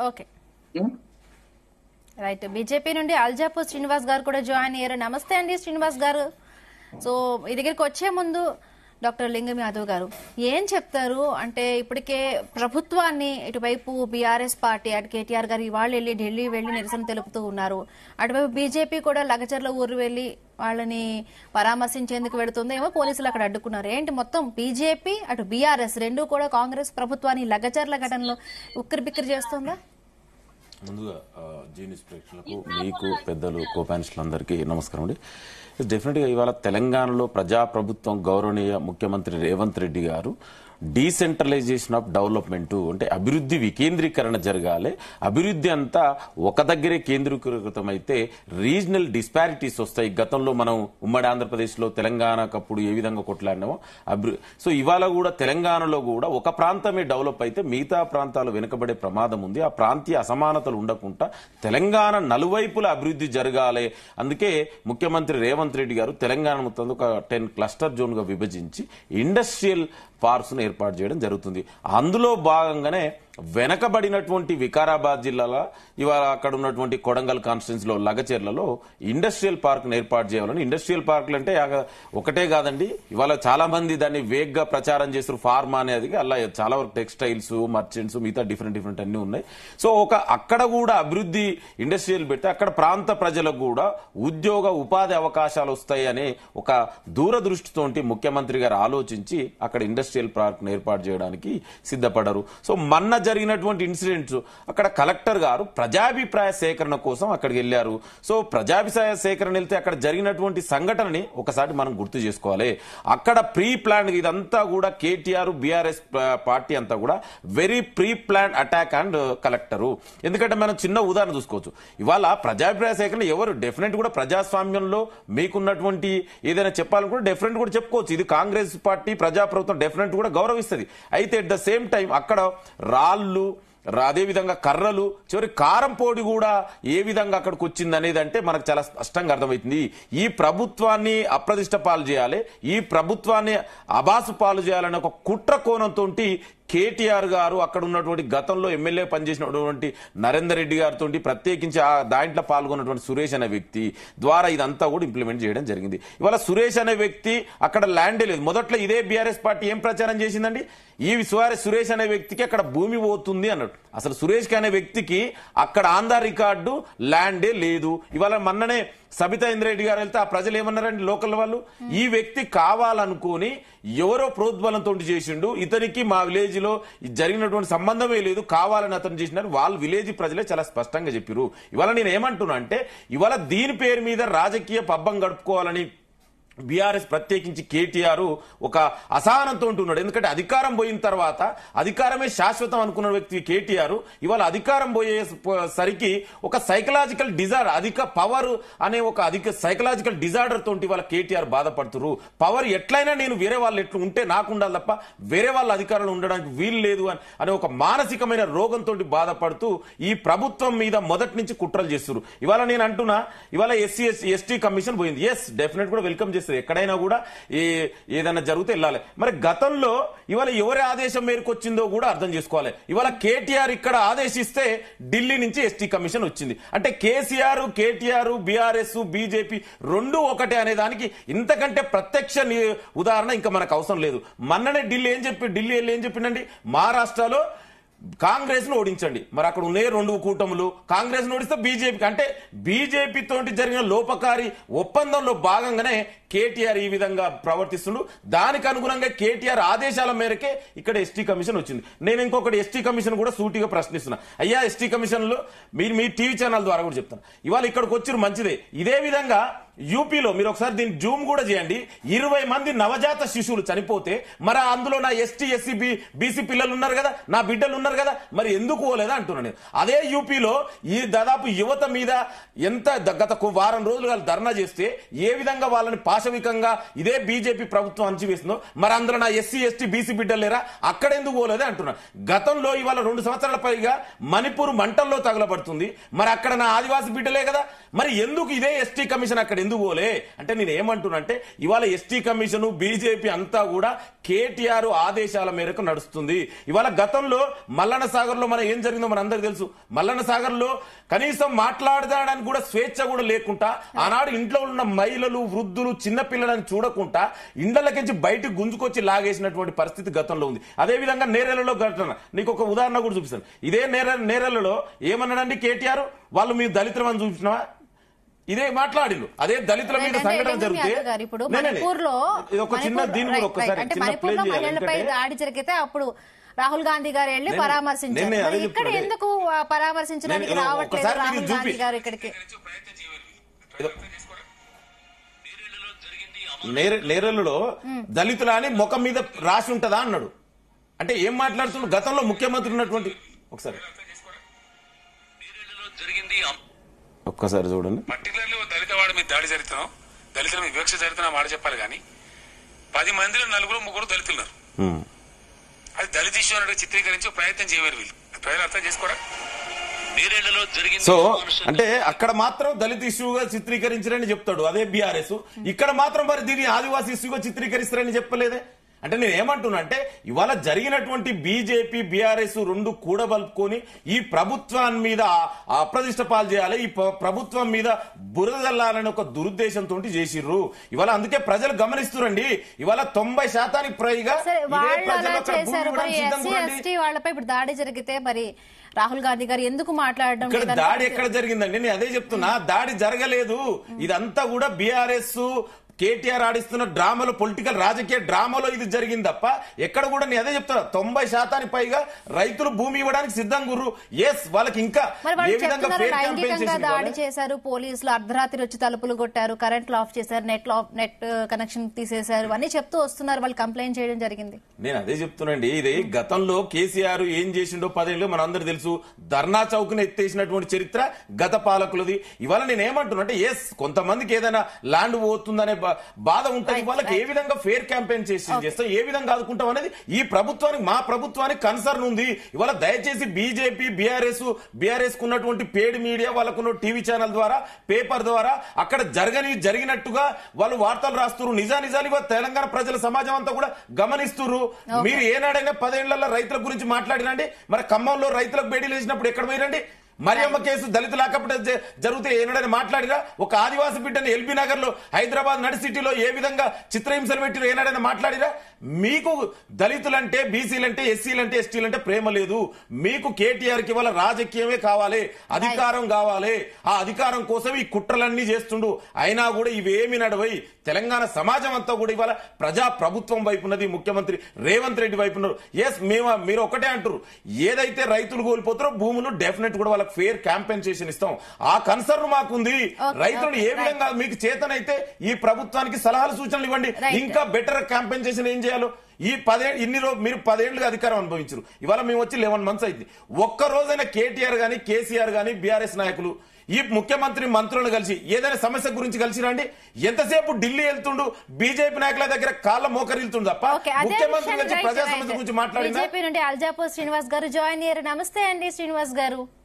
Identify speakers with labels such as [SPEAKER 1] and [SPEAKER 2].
[SPEAKER 1] Okay right BJP నుండి అల్జాపూర్ శ్రీనివాస్ గారు కూడా జాయిన్ అయ్యారు నమస్తే అండి శ్రీనివాస్ గారు సో ఈ దగ్గరికి వచ్చే ముందు డాక్టర్ లింగం యాదవ్ గారు ఏం చెప్తారు అంటే ఇప్పటికే ప్రభుత్వాన్ని ఇటువైపు బీఆర్ఎస్ పార్టీ అటు కేటీఆర్ గారు ఇవాళ వెళ్ళి ఢిల్లీ వెళ్లి నిరసన తెలుపుతూ ఉన్నారు అటువైపు బీజేపీ కూడా లగచర్ల ఊరు వెళ్లి వాళ్ళని పరామర్శించేందుకు వెళుతుంది ఏమో పోలీసులు అక్కడ అడ్డుకున్నారు ఏంటి మొత్తం బీజేపీ అటు బీఆర్ఎస్ రెండు కూడా కాంగ్రెస్ ప్రభుత్వాన్ని లగచర్ల ఘటనలో ఉక్కిరి బిక్కిరి చేస్తుందా
[SPEAKER 2] ముందుగా ఆ, జీ న్యూస్ ప్రేక్షకులకు మీకు పెద్దలు కోపానిస్టులందరికీ నమస్కారం అండి డెఫినెట్గా ఇవాళ తెలంగాణలో ప్రజాప్రభుత్వం గౌరవనీయ ముఖ్యమంత్రి రేవంత్ రెడ్డి గారు డీసెంట్రలైజేషన్ ఆఫ్ డెవలప్మెంట్ అంటే అభివృద్ధి వికేంద్రీకరణ జరగాలి అభివృద్ధి అంతా ఒక దగ్గరే కేంద్రీకృతం అయితే రీజనల్ డిస్పారిటీస్ వస్తాయి గతంలో మనం ఉమ్మడి ఆంధ్రప్రదేశ్లో తెలంగాణకప్పుడు ఏ విధంగా కొట్లాడినామో అభివృ సో ఇవాళ కూడా తెలంగాణలో కూడా ఒక ప్రాంతమే డెవలప్ అయితే మిగతా ప్రాంతాలు వెనుకబడే ప్రమాదం ఉంది ఆ ప్రాంతీయ అసమానతలు ఉండకుండా తెలంగాణ నలువైపుల అభివృద్ధి జరగాలి అందుకే ముఖ్యమంత్రి రేవంత్ రెడ్డి గారు తెలంగాణ మొత్తం ఒక టెన్ క్లస్టర్ జోన్ గా విభజించి ఇండస్ట్రియల్ పార్క్స్ ను ఏర్పాటు చేయడం జరుగుతుంది అందులో భాగంగానే వెనకబడినటువంటి వికారాబాద్ జిల్లాలో ఇవాళ అక్కడ ఉన్నటువంటి కొడంగల్ కాన్స్టిట్యున్సీ లో లగచెర్లలో ఇండస్ట్రియల్ పార్క్ ఏర్పాటు చేయాలని ఇండస్ట్రియల్ పార్కులు అంటే ఆగ- ఒకటే కాదండి ఇవాళ చాలా మంది దాన్ని వేగ్గా ప్రచారం చేస్తారు ఫార్మా అనేది అలా చాలా వరకు టెక్స్టైల్స్ మర్చెంట్స్ మిగతా డిఫరెంట్ డిఫరెంట్ అన్ని ఉన్నాయి సో ఒక అక్కడ కూడా అభివృద్ధి ఇండస్ట్రియల్ పెడితే అక్కడ ప్రాంత ప్రజలకు కూడా ఉద్యోగ ఉపాధి అవకాశాలు వస్తాయి అనే ఒక దూరదృష్టితోటి ముఖ్యమంత్రి గారు ఆలోచించి అక్కడ ఇండస్ట్రియల్ పార్క్ ఏర్పాటు చేయడానికి సిద్ధపడరు సో మొన్న జరిగినటువంటి ఇన్సిడెంట్స్ అక్కడ కలెక్టర్ గారు ప్రజాభిప్రాయ సేకరణ కోసం అక్కడికి వెళ్ళారు సో ప్రజాభిప్రాయ సేకరణ వెళ్తే అక్కడ జరిగినటువంటి సంఘటనని ఒకసారి మనం గుర్తు చేసుకోవాలి అక్కడ ప్రీ ప్లాన్ ఇదంతా కూడా కేటీఆర్ బీఆర్ఎస్ పార్టీ అంతా కూడా very pre plan attack and collector ఎందుకంటే మనం చిన్న ఉదాహరణ చూసుకోవచ్చు ఇవాళ ప్రజాభిప్రాయ సేకరణ ఎవరు డెఫినెట్ కూడా ప్రజాస్వామ్యంలో మీకున్నటువంటి ఏదైనా చెప్పాలనుకుంటే డెఫినెట్ కూడా చెప్పుకోవచ్చు ఇది కాంగ్రెస్ పార్టీ ప్రజాప్రభుత్వం డెఫినెట్ కూడా గౌరవిస్తుంది అయితే అట్ ద సేమ్ టైం అక్కడ రాళ్ళు రా- అదే విధంగా కర్రలు చివరి కారం పొడి కూడా ఏ విధంగా అక్కడికి వచ్చింది అనేది అంటే మనకు చాలా స్పష్టంగా అర్థమవుతుంది ఈ ప్రభుత్వాన్ని అప్రదిష్ట పాలు చేయాలి ఈ ప్రభుత్వాన్ని అబాసు పాలు చేయాలనే ఒక కుట్ర కోణంతో కేటీఆర్ గారు అక్కడ ఉన్నటువంటి గతంలో ఎమ్మెల్యే పనిచేసినటువంటి నరేందర్ రెడ్డి గారితో ప్రత్యేకించి ఆ దాంట్లో పాల్గొన్నటువంటి సురేష్ అనే వ్యక్తి ద్వారా ఇదంతా కూడా ఇంప్లిమెంట్ చేయడం జరిగింది ఇవాళ సురేష్ అనే వ్యక్తి అక్కడ ల్యాండే లేదు మొదట్లో ఇదే బీఆర్ఎస్ పార్టీ ఏం ప్రచారం చేసిందండి ఈ సువారి సురేష్ అనే వ్యక్తికి అక్కడ భూమి పోతుంది అన్నాడు అసలు సురేష్ అనే వ్యక్తికి అక్కడ ఆంధ్ర రికార్డు ల్యాండే లేదు ఇవాళ మొన్ననే సబితా ఇంద్రెడ్డి గారు వెళ్తే ఆ ప్రజలు ఏమన్నారండి లోకల్ వాళ్ళు ఈ వ్యక్తి కావాలనుకొని ఎవరో ప్రోద్బలంతో చేసిండు ఇతనికి మా విలేజ్ లో జరిగినటువంటి సంబంధమే లేదు కావాలని అతను చేసినారు వాళ్ళ విలేజ్ ప్రజలే చాలా స్పష్టంగా చెప్పారు ఇవాళ నేను ఏమంటున్నా అంటే ఇవాళ దీని పేరు మీద రాజకీయ పబ్బం గడుపుకోవాలని బీఆర్ఎస్ ప్రత్యేకించి కేటీఆర్ ఒక అసహనంతో ఉంటున్నాడు ఎందుకంటే అధికారం పోయిన తర్వాత అధికారమే శాశ్వతం అనుకున్న వ్యక్తి కేటీఆర్ ఇవాళ అధికారం పోయే సరికి ఒక సైకలాజికల్ డిజార్డర్ అధిక పవర్ అనే ఒక అధిక సైకలాజికల్ డిజార్డర్ తోటి ఇవాళ కేటీఆర్ బాధపడుతున్నారు పవర్ ఎట్లయినా నేను వేరే వాళ్ళు ఎట్లు ఉంటే నాకు ఉండాలి తప్ప వేరే వాళ్ళ అధికారంలో ఉండడానికి వీలు లేదు అని అనే ఒక మానసికమైన రోగంతో బాధపడుతూ ఈ ప్రభుత్వం మీద మొదటి నుంచి కుట్రలు చేస్తున్నారు ఇవాళ నేను అంటున్నా ఇవాళ ఎస్సీ ఎస్టీ కమిషన్ పోయింది ఎస్ డెఫినెట్ కూడా వెల్కమ్ చేస్తుంది ఎక్కడైనా కూడా ఏ ఏదైనా జరిగితే వెళ్ళాలి మరి గతంలో ఇవాళ ఎవరి ఆదేశం మేరకు వచ్చిందో కూడా అర్థం చేసుకోవాలి ఇవాళ కేటీఆర్ ఇక్కడ ఆదేశిస్తే ఢిల్లీ నుంచి ఎస్టీ కమిషన్ వచ్చింది అంటే కేసీఆర్ కేటీఆర్ బీఆర్ఎస్ బీజేపీ రెండు ఒకటే అనే దానికి ఇంతకంటే ప్రత్యక్ష ని- ఉదాహరణ ఇంకా మనకు అవసరం లేదు మొన్ననే ఢిల్లీ ఏం చెప్పి ఢిల్లీ వెళ్ళి ఏం చెప్పిండండి మహారాష్ట్రలో కాంగ్రెస్ ను ఓడించండి మరి అక్కడ ఉన్నాయి రెండు కూటములు కాంగ్రెస్ ను ఓడిస్తే బీజేపీకి అంటే బీజేపీ తోటి జరిగిన లోపకారి ఒప్పందంలో భాగంగానే కేటీఆర్ ఈ విధంగా ప్రవర్తిస్తుండు దానికి అనుగుణంగా కేటీఆర్ ఆదేశాల మేరకే ఇక్కడ ఎస్టీ కమిషన్ వచ్చింది నేను ఇంకొకటి ఎస్టీ కమిషన్ కూడా సూటిగా ప్రశ్నిస్తున్నా అయ్యా ఎస్టీ కమిషన్ లో మీరు మీ టీవీ ఛానల్ ద్వారా కూడా చెప్తాను ఇవాళ ఇక్కడికి వచ్చిన మంచిదే ఇదే విధంగా యూపీలో మీరు ఒకసారి దీన్ని జూమ్ కూడా చేయండి ఇరవై మంది నవజాత శిశువులు చనిపోతే మరి అందులో నా ఎస్టీ ఎస్సీ బి బీసీ పిల్లలు ఉన్నారు కదా నా బిడ్డలు ఉన్నారు కదా మరి ఎందుకు పోలేదా అంటున్నాను నేను. అదే యూపీలో ఈ దాదాపు యువత మీద ఎంత ద- గత కొ- వారం రోజులు వాళ్ళు ధర్నా చేస్తే ఏ విధంగా వాళ్ళని పాశవికంగా ఇదే బీజేపీ ప్రభుత్వం అంచివేసిందో మరి అందులో నా ఎస్సీ ఎస్టీ బీసీ బిడ్డలు లేరా అక్కడ ఎందుకు పోలేదే అంటున్నా గతంలో ఇవాళ రెండు సంవత్సరాల పైగా మణిపూర్ మంటల్లో తగలబడుతుంది మరి అక్కడ నా ఆదివాసీ బిడ్డలే కదా మరి ఎందుకు ఇదే ఎస్టీ కమిషన్ అక్కడ ఎందుకు పోలే అంటే నేను ఏమంటున్నంటే ఇవాళ ఎస్టీ కమిషన్ బీజేపీ అంతా కూడా కేటీఆర్ ఆదేశాల మేరకు నడుస్తుంది ఇవాళ గతంలో మల్లన్న సాగర్ లో మనం ఏం జరిగిందో మన అందరికి తెలుసు మల్లన్న సాగర్ లో కనీసం మాట్లాడడానికి కూడా స్వేచ్ఛ కూడా లేకుండా ఆనాడు ఇంట్లో ఉన్న మహిళలు వృద్ధులు చిన్న పిల్లలని చూడకుండా ఇండ్లకించి బయటకు గుంజుకొచ్చి లాగేసినటువంటి పరిస్థితి గతంలో ఉంది అదే విధంగా నేరేళ్లలో ఘటన నీకు ఒక ఉదాహరణ కూడా చూపిస్తాను ఇదే నేర నేరేళ్లలో ఏమన్నాడండి కేటీఆర్ వాళ్ళు మీ దళితులు అని చూపించినవా ఇదే మాట్లాడిండు అదే దళితుల మీద
[SPEAKER 1] అంటే
[SPEAKER 2] సంఘటన
[SPEAKER 1] లింగం
[SPEAKER 2] జరిగితే
[SPEAKER 1] యాదవ్ గారు ఇప్పుడు
[SPEAKER 2] నే, నే, నే.
[SPEAKER 1] మణిపూర్లో
[SPEAKER 2] ఇది ఒక చిన్న
[SPEAKER 1] మణిపూర్-
[SPEAKER 2] దీని కూడా
[SPEAKER 1] రైట్,
[SPEAKER 2] ఒక్కసారి
[SPEAKER 1] రైట్. అంటే
[SPEAKER 2] చిన్న ప్లే
[SPEAKER 1] మణిపూర్లో
[SPEAKER 2] చేయాలి
[SPEAKER 1] మహిళలపై
[SPEAKER 2] ఎందుకంటే
[SPEAKER 1] దాడి జరిగితే అప్పుడు రాహుల్ గాంధీ గారు వెళ్ళి
[SPEAKER 2] నేను-
[SPEAKER 1] పరామర్శించారు
[SPEAKER 2] నేను అదే
[SPEAKER 1] మరి ఇక్కడ
[SPEAKER 2] చెప్తున్నా.
[SPEAKER 1] ఎందుకు ఆ, పరామర్శించడానికి
[SPEAKER 2] నేను
[SPEAKER 1] రావట్లేదు
[SPEAKER 2] ఒకసారి మీరు
[SPEAKER 1] రాహుల్
[SPEAKER 2] చూపి.
[SPEAKER 1] గాంధీ గారు ఇక్కడికి
[SPEAKER 2] నేర నేరలలో దళితుల అని ముఖం మీద రాసి ఉంటదా అన్నాడు అంటే ఏం మాట్లాడుతున్నాడు గతంలో ముఖ్యమంత్రి ఉన్నటువంటి ఒకసారి
[SPEAKER 3] నేరేళ్లలో జరిగింది
[SPEAKER 2] ఒక్కసారి చూడండి
[SPEAKER 4] పర్టికులర్లీ ఓ దళిత వాడి మీద దాడి జరుగుతున్నాం దళితుల మీద వివక్ష జరుగుతున్నా మాట చెప్పాలి కానీ పది మందిలో నలుగురు ముగ్గురు దళితులున్నారు
[SPEAKER 2] ఉమ్.
[SPEAKER 4] అది దళిత ఇష్యూ అన్నట్టు చిత్రీకరించి ఓ ప్రయత్నం చేయలేరు వీళ్ళు ప్రజలు అర్థం చేసుకోరా
[SPEAKER 3] నేరేళ్లలో జరిగింది
[SPEAKER 2] సో
[SPEAKER 3] అమానుషంగా
[SPEAKER 2] అంటే అక్కడ మాత్రం దళిత ఇష్యూగా చిత్రీకరించారని చెప్తాడు అదే బీఆర్ఎస్ ఇక్కడ మాత్రం మరి దీన్ని ఆదివాసీ ఇష్యూగా చిత్రీకరిస్తారని చెప్పలేదే అంటే నేను ఏమంటున్నా అంటే ఇవాళ జరిగినటువంటి బీజేపీ బీఆర్ఎస్ రెండు కూడబలుపుకొని ఈ ప్రభుత్వాన్ని మీద ఆ- ఆ అప్రదిష్ట పాలు చేయాలి ఈ ప్ర- ప్రభుత్వం మీద బురద జల్లాలని ఒక దురుద్దేశంతో చేసిర్రు ఇవాళ అందుకే ప్రజలు గమనిస్తురండి ఇవాళ తొంభై శాతానికి పైగా
[SPEAKER 1] సరే
[SPEAKER 2] ఇదే
[SPEAKER 1] వాళ్ళు
[SPEAKER 2] ప్రజలు
[SPEAKER 1] అలా
[SPEAKER 2] అక్కడ భూమి
[SPEAKER 1] చేశారు మరి
[SPEAKER 2] ఇవ్వడానికి సిద్ధంగా
[SPEAKER 1] ఎస్సీ
[SPEAKER 2] ఉండండి.
[SPEAKER 1] ఎస్టీ వాళ్ళపై ఇప్పుడు దాడి జరిగితే మరి రాహుల్ గాంధీ గారు ఎందుకు మాట్లాడడం
[SPEAKER 2] ఇక్కడ
[SPEAKER 1] లేదని
[SPEAKER 2] దాడి ఎక్కడ జరిగిందండి నేను అదే చెప్తున్నా దాడి జరగలేదు ఇదంతా కూడా బీఆర్ఎస్ కేటీఆర్ ఆడిస్తున్న డ్రామాలో పొలిటికల్ రాజకీయ డ్రామాలో ఇది జరిగింది తప్ప ఎక్కడ కూడా నేను అదే చెప్తున్నా తొంభై శాతానికి పైగా రైతులు భూమి ఇవ్వడానికి సిద్ధంగా గుర్రు ఎస్ వాళ్ళకి ఇంకా
[SPEAKER 1] మరి
[SPEAKER 2] ఏ
[SPEAKER 1] వాళ్ళు
[SPEAKER 2] విధంగా
[SPEAKER 1] చెప్తున్నారు
[SPEAKER 2] ఫేర్ క్యాంపెయిన్
[SPEAKER 1] లైంగికంగా దాడి
[SPEAKER 2] చేసి
[SPEAKER 1] చేశారు పోలీసులు అర్ధరాత్రి వచ్చి తలుపులు కొట్టారు కరెంట్ ఆఫ్ చేశారు నెట్ ఆఫ్ నెట్ కనెక్షన్ తీసేశారు అన్ని చెప్తూ వస్తున్నారు వాళ్ళు కంప్లైంట్ చేయడం జరిగింది
[SPEAKER 2] నేను అదే చెప్తున్నాండి ఇది గతంలో కేసీఆర్ ఏం చేసిండో పదేళ్ళు మన అందరు తెలుసు ధర్నా చౌక్ని ఎత్తేసినటువంటి చరిత్ర గత పాలకులది ఇవాళ నేను ఏమంటున్నా అంటే ఎస్ కొంతమందికి ఏదైనా ల్యాండ్ పోతుందనే బా- బాధ ఉంటుంది వాళ్ళకి ఏ విధంగా ఫేర్ క్యాంపెయిన్ చేసి చేస్తాం ఏ విధంగా ఆదుకుంటాం అనేది ఈ ప్రభుత్వానికి మా ప్రభుత్వానికి కన్సర్న్ ఉంది ఇవాళ దయచేసి బీజేపీ బీఆర్ఎస్ బీఆర్ఎస్ ఉన్నటువంటి పేడ్ మీడియా వాళ్ళకున్న టీవీ ఛానల్ ద్వారా పేపర్ ద్వారా అక్కడ జరగని జరిగినట్టుగా వాళ్ళు వార్తలు రాస్తున్నారు నిజా నిజాలు ఇవాళ తెలంగాణ ప్రజల సమాజం అంతా కూడా గమనిస్తున్నారు మీరు ఏనాడైనా పదేళ్లలో రైతుల గురించి మాట్లాడినండి మరి ఖమ్మంలో రైతులకు బేడీలు వేసినప్పుడు ఎక్కడ పోయిరండి మరియమ్మ కేసు దళిత లాకప్పుడు జ- జరిగితే ఏనాడైనా మాట్లాడిరా ఒక ఆదివాసి బిడ్డని ఎల్బీ నగర్ లో హైదరాబాద్ నడి సిటీలో ఏ విధంగా చిత్రహింసలు పెట్టిరో ఏనాడైనా మాట్లాడిరా మీకు దళితులంటే బీసీలంటే ఎస్సీలంటే ఎస్టీలంటే ప్రేమ లేదు మీకు కేటీఆర్ కి వాళ్ళ రాజకీయమే కావాలి అధికారం కావాలి ఆ అధికారం కోసం ఈ కుట్రలన్నీ చేస్తుండు అయినా కూడా ఇవేమి నడవై తెలంగాణ సమాజం అంతా కూడా ఇవాళ ప్రజా ప్రభుత్వం వైపు ఉన్నది ముఖ్యమంత్రి రేవంత్ రెడ్డి వైపు ఉన్నారు ఎస్ మేము మీరు ఒకటే అంటారు ఏదైతే రైతులు కోల్పోతారో భూములు డెఫినెట్ కూడా వాళ్ళకి ఫేర్ కాంపెన్సేషన్ ఇస్తాం ఆ కన్సర్న్ మాకుంది
[SPEAKER 1] Okay,
[SPEAKER 2] రైతులను ఏ
[SPEAKER 1] okay,
[SPEAKER 2] విధంగా మీకు చేతనైతే ఈ ప్రభుత్వానికి సలహాలు సూచనలు ఇవ్వండి
[SPEAKER 1] Right.
[SPEAKER 2] ఇంకా బెటర్ కాంపెన్సేషన్ ఏం చేయాలో ఈ పదే ఇన్ని రోజు మీరు పదేళ్లుగా అధికారం అనుభవించారు ఇవాళ మేము వచ్చి లెవెన్ మంత్స్ అయింది ఒక్క రోజైనా కేటీఆర్ గాని కేసీఆర్ గాని బీఆర్ఎస్ నాయకులు ఈ ముఖ్యమంత్రి మంత్రులను కలిసి ఏదైనా సమస్య గురించి కలిసి రండి ఎంతసేపు ఢిల్లీ వెళ్తుండు బీజేపీ నాయకుల దగ్గర కాళ్ళ మోకరిల్తుండు తప్ప
[SPEAKER 1] ఓకే అదే
[SPEAKER 2] ముఖ్యమంత్రి
[SPEAKER 1] విషయాన్ని
[SPEAKER 2] కలిసి
[SPEAKER 1] రైట్,
[SPEAKER 2] ప్రజా
[SPEAKER 1] రైట్.
[SPEAKER 2] సమస్య గురించి మాట్లాడినా
[SPEAKER 1] బీజేపీ నుండి అల్జాపూర్ శ్రీనివాస్ గారు జాయిన్ అయ్యారు నమస్తే అండి శ్రీనివాస్ గారు